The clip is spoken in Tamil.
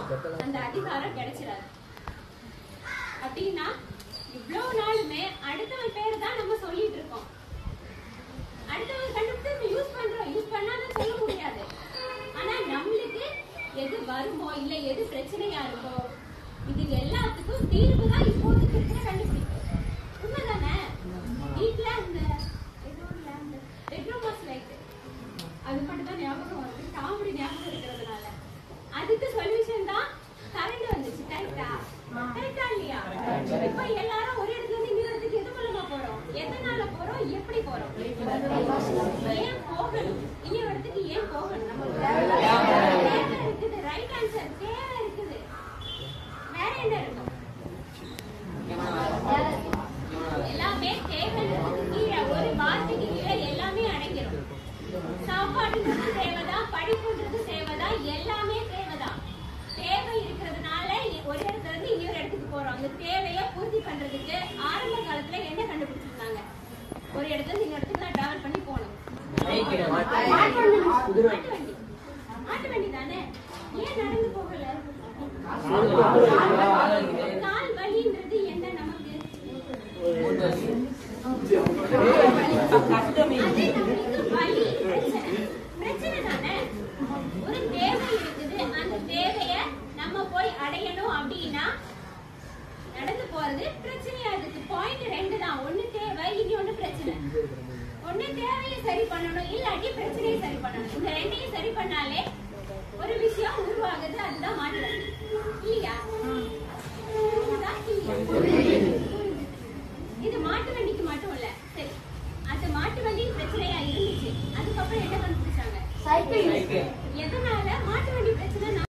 அந்த அதிகாரம் கிடைச்சிடாது அப்படின்னா இவ்வளவு நாளுமே அடுத்தவன் பேர் தான் நம்ம சொல்லிட்டு இருக்கோம் அடுத்தவங்க கண்டுபிடிச்சு யூஸ் பண்றோம் யூஸ் பண்ணாத சொல்ல முடியாது ஆனா நம்மளுக்கு எது வருமோ இல்ல எது பிரச்சனையா இருக்கோ இது எல்லாத்துக்கும் தீர்வு தான் இப்போதைக்கு இருக்கிற கண்டுபிடிப்பு உண்மைதானே வீட்ல அந்த ஏதோ ஒரு lamp, bedroom was light. அது மட்டும் தான் ஞாபகம் வருது காமெடி ஞாபகம் இருக்கிறதுனால அதுக்கு சொல்யூஷன் தான் கரண்ட் வந்துச்சு கரெக்டா கரெக்டா இல்லையா இப்ப எல்லாரும் ஒரு இடத்துல இருந்து இன்னொரு இடத்துக்கு எது மூலமா போறோம் எதனால போறோம் எப்படி போறோம் ஏன் போகணும் இன்னொரு இடத்துக்கு ஏன் போகணும் தேவை இருக்குது ரைட் ஆன்சர் தேவை இருக்குது வேற என்ன இருக்கும் எல்லாமே தேவைன்றதுக்கு கீழே ஒரு வார்த்தைக்கு கீழே எல்லாமே அடங்கிடும் சாப்பாடுன்றது தேவைதான் படிப்புன்றது தேவைதான் எல்லாமே தேவைதான் தேவை இருக்கிறதுனால ஒரு இடத்துல இருந்து இன்னொரு இடத்துக்கு போறோம் அந்த தேவையை பூர்த்தி பண்றதுக்கு ஆரம்ப காலத்துல என்ன கண்டுபிடிச்சிருந்தாங்க ஒரு இடத்துல இருந்து இன்னொரு இடத்துக்கு நான் டிராவல் பண்ணி போகணும் மாட்டு வண்டி மாட்டு வண்டி தானே ஏன் நடந்து போகல கால் வலின்றது என்ன நமக்கு அது நம்மளுக்கு வலி பிரச்சனை பிரச்சனை தானே ஒரு தேவை இருக்குது அந்த தேவைய நம்ம போய் அடையணும் அப்படின்னா நடந்து போறது பிரச்சனையா இருக்கு பாயிண்ட் ரெண்டு தான் ஒண்ணு தேவை இனி ஒண்ணு பிரச்சனை ஒண்ணு தேவையை சரி பண்ணணும் இல்லாட்டி பிரச்சனையை சரி பண்ணணும் இந்த ரெண்டையும் சரி பண்ணாலே